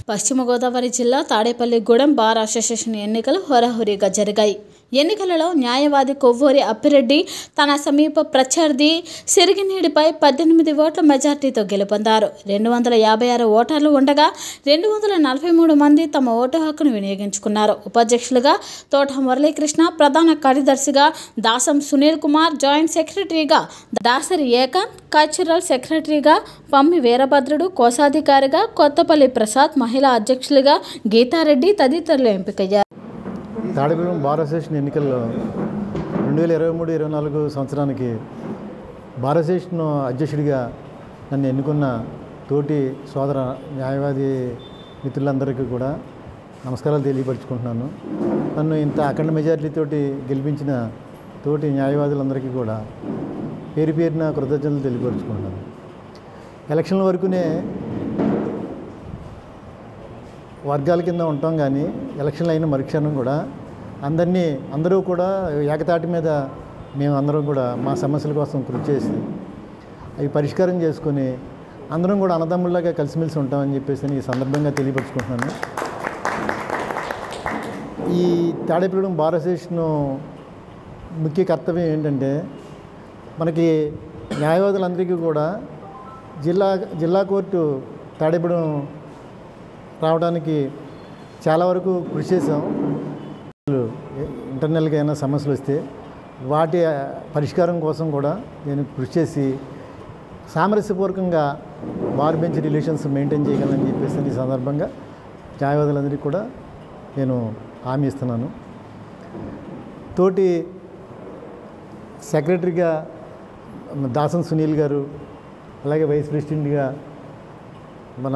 పశ్చిమ గోదావరి జిల్లా Tadepalligudem bar association ఎన్నికలు హోరాహోరీగా జరిగాయి ఎన్నికలలో న్యాయవాది కొవ్వూరి అప్పిరెడ్డి తన సమీప ప్రత్యర్థి సిరిగినీడిపై పద్దెనిమిది ఓట్ల మెజార్టీతో గెలుపొందారు రెండు వందల యాభై ఆరు ఓటర్లు ఉండగా రెండు వందల నలభై మూడు మంది తమ ఓటు హక్కును వినియోగించుకున్నారు ఉపాధ్యక్షులుగా తోట మురళీకృష్ణ ప్రధాన కార్యదర్శిగా దాసం సునీల్ కుమార్ జాయింట్ సెక్రటరీగా దాసరి ఏకాంత్ కల్చరల్ సెక్రటరీగా పమ్మి వీరభద్రుడు కోశాధికారిగా కొత్తపల్లి ప్రసాద్ మహిళా అధ్యక్షులుగా గీతారెడ్డి తదితరులు ఎంపికయ్యారు తాడేపల్లి బార్ అసోసియేషన్ ఎన్నికల్లో రెండు వేల ఇరవై మూడు ఇరవై నాలుగు సంవత్సరానికి బార్ అసోసియేషన్ అధ్యక్షుడిగా నన్ను ఎన్నుకున్న తోటి సోదర న్యాయవాది మిత్రులందరికీ కూడా నమస్కారాలు తెలియపరుచుకుంటున్నాను నన్ను ఇంత అఖండ మెజారిటీతోటి గెలిపించిన తోటి న్యాయవాదులందరికీ కూడా పేరు పేరున కృతజ్ఞతలు తెలియపరుచుకుంటున్నాను ఎలక్షన్ల వరకునే వర్గాల కింద ఉంటాం కానీ ఎలక్షన్లు అయిన మరుక్షణం కూడా అందరినీ అందరూ కూడా ఏకతాటి మీద మేము అందరం కూడా మా సమస్యల కోసం కృషి చేసి అవి పరిష్కారం చేసుకొని అందరం కూడా అన్నదమ్ముల్లాగా కలిసిమెలిసి ఉంటామని చెప్పేసి ఈ సందర్భంగా తెలియపరుచుకుంటున్నాను ఈ తాడేపల్లిగూడెం బార్ అసోసియేషన్ ముఖ్య కర్తవ్యం ఏంటంటే మనకి న్యాయవాదులందరికీ కూడా జిల్లా జిల్లా కోర్టు తాడేపల్లిగూడెం రావడానికి చాలా వరకు కృషి చేసాం ఇంటర్నల్గా ఏమైనా సమస్యలు వస్తే వాటి పరిష్కారం కోసం కూడా నేను కృషి చేసి సామరస్యపూర్వకంగా బార్ బెంచ్ రిలేషన్స్ మెయింటైన్ చేయగలనని చెప్పేసి ఈ సందర్భంగా న్యాయవాదులందరికీ కూడా నేను హామీ ఇస్తున్నాను తోటి సెక్రటరీగా దాసన్ సునీల్ గారు అలాగే వైస్ ప్రెసిడెంట్గా మన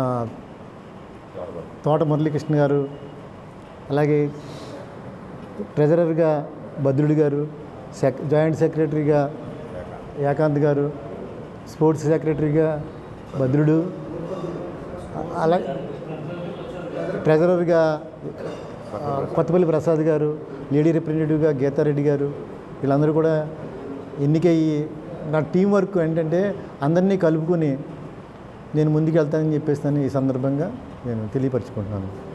తోట మురళీకృష్ణ గారు అలాగే ట్రెజరర్గా భద్రుడి గారు సెక్ జాయింట్ సెక్రటరీగా ఏకాంత్ గారు స్పోర్ట్స్ సెక్రటరీగా భద్రుడు అలా ట్రెజరర్గా ఆ, కొత్తపల్లి ప్రసాద్ గారు లేడీ రిప్రజెంటేటివ్గా గీతారెడ్డి గారు వీళ్ళందరూ కూడా ఎన్నికయ్యి నా టీం వర్క్ ఏంటంటే అందరినీ కలుపుకొని నేను ముందుకు వెళ్తానని చెప్పేసి ఈ సందర్భంగా నేను తెలియపరచుకుంటున్నాను